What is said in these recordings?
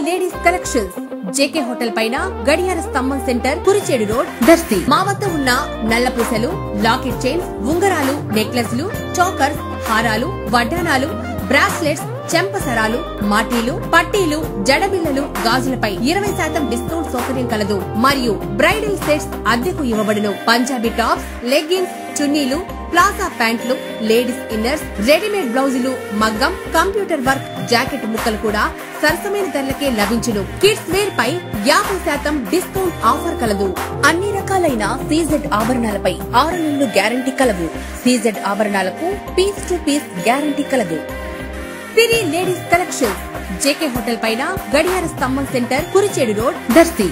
Ladies collections JK hotel పైన గడియార స్తంభం సెంటర్ కురిచేడు రోడ్ దర్శి మా వద్ద ఉన్న నల్ల పూసలు లాకెట్ చైన్స్ ఉంగరాలు నెక్లెస్లు చోకర్స్ హారాలు వడ్డానాలు బ్రాస్లెట్స్ చెంపసరాలు మాటీలు పట్టీలు జడబిల్లలు గాజులపై ఇరవై శాతం డిస్కౌంట్ సౌకర్యం కలదు మరియు బ్రైడల్ సెట్స్ అద్దెకు ఇవ్వబడును పంజాబీ టాప్స్ లెగ్గిన్స్ చున్నీలు ప్లాజా ప్యాంట్లు లేడీస్ ఇన్నర్స్ రెడీమేడ్ బ్లౌజులు మగ్గం కంప్యూటర్ వర్క్ జాకెట్ ముక్కలు కూడా సరసమైన ధరలకే లభించును కిడ్స్ వేర్ పై యాభై శాతం డిస్కౌంట్ ఆఫర్ కలదు అన్ని రకాలైన సీజెడ్ ఆభరణాలపై ఆరు నెలలు గ్యారంటీ కలదు సీజెడ్ ఆభరణాలకు పీస్ టు పీస్ గ్యారంటీ కలదు Siri ladies collection JK hotel పైన గడియార స్తంభం సెంటర్ కురిచేడు రోడ్ దర్శి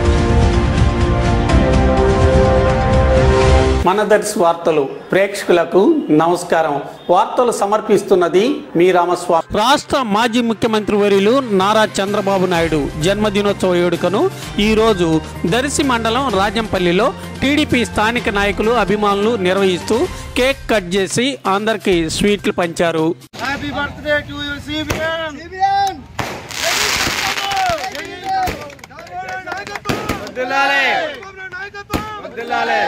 మన దర్శి వార్తలు ప్రేక్షకులకు నమస్కారం వార్తలు సమర్పిస్తున్నది మీ రామస్వామి రాష్ట్ర మాజీ ముఖ్యమంత్రి వర్యులు నారా చంద్రబాబు నాయుడు జన్మదినోత్సవ వేడుకను ఈరోజు దర్శి మండలం రాజంపల్లిలో టీడీపీ స్థానిక నాయకులు అభిమానులు నిర్వహిస్తూ కేక్ కట్ చేసి అందరికీ స్వీట్లు పంచారు Happy birthday to you, CBN! CBN! వద్దులాలే వద్దులాలే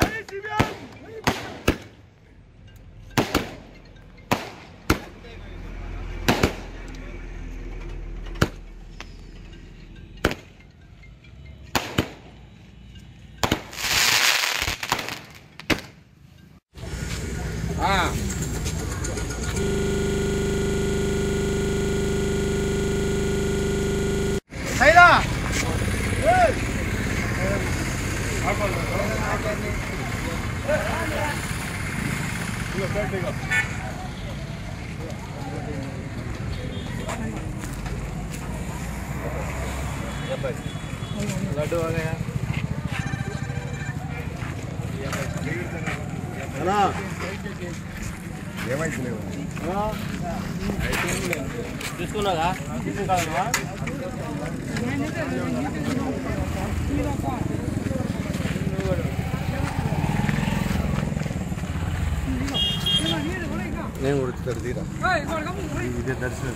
హైరా laddu ఆ గయా అలా తీసుకున్నాగా తీసుకున్నాగా నేను కొడుతాడు తీరా ఇదే దర్శనం